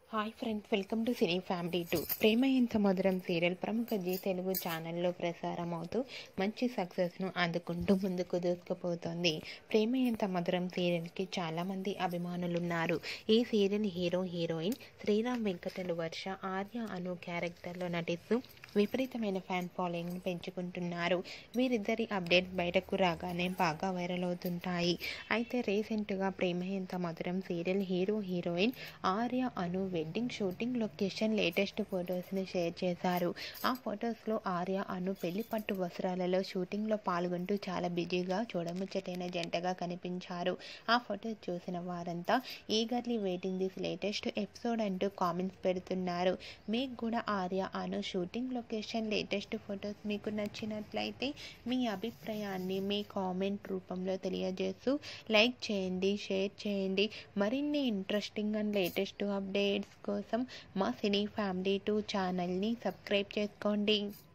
hi friends welcome to cine family two Prema Entha Madhuram serial ప్రముఖ G Telugu ఛానల్లో ప్రసారం అవుతూ మంచి సక్సెస్ను అందుకుంటూ ముందుకు దూసుకుపోతోంది ప్రేమ ఎంత మధురం సీరియల్కి చాలామంది అభిమానులు ఉన్నారు ఈ సీరియల్ హీరో హీరోయిన్ శ్రీరామ్ వెంకటలు వర్ష ఆర్య అను క్యారెక్టర్లో నటిస్తూ విపరీతమైన ఫ్యాన్ ఫాలోయింగ్ను పెంచుకుంటున్నారు వీరిద్దరి అప్డేట్ బయటకు రాగానే బాగా వైరల్ అవుతుంటాయి అయితే రీసెంట్గా Prema Entha Madhuram serial hero heroine Arya Anu wedding shooting location latest ఫొటోస్ని షేర్ చేశారు ఆ ఫొటోస్లో ఆర్య అను పెళ్లి పట్టు వస్త్రాలలో షూటింగ్లో పాల్గొంటూ చాలా బిజీగా చూడముచ్చటైన జంటగా కనిపించారు ఆ ఫొటోస్ చూసిన వారంతా eagerly waiting this latest episode అంటూ కామెంట్స్ పెడుతున్నారు మీకు కూడా Arya Anu shooting location latest photos మీకు నచ్చినట్లయితే మీ అభిప్రాయాన్ని మీ కామెంట్ రూపంలో తెలియజేస్తూ లైక్ చేయండి షేర్ చేయండి మరిన్ని ఇంట్రెస్టింగ్ అండ్ లేటెస్ట్ అప్డేట్స్ కోసం మా సినీ ఫ్యామిలీ టూ ఛానల్ని సబ్స్క్రైబ్ చేసుకోండి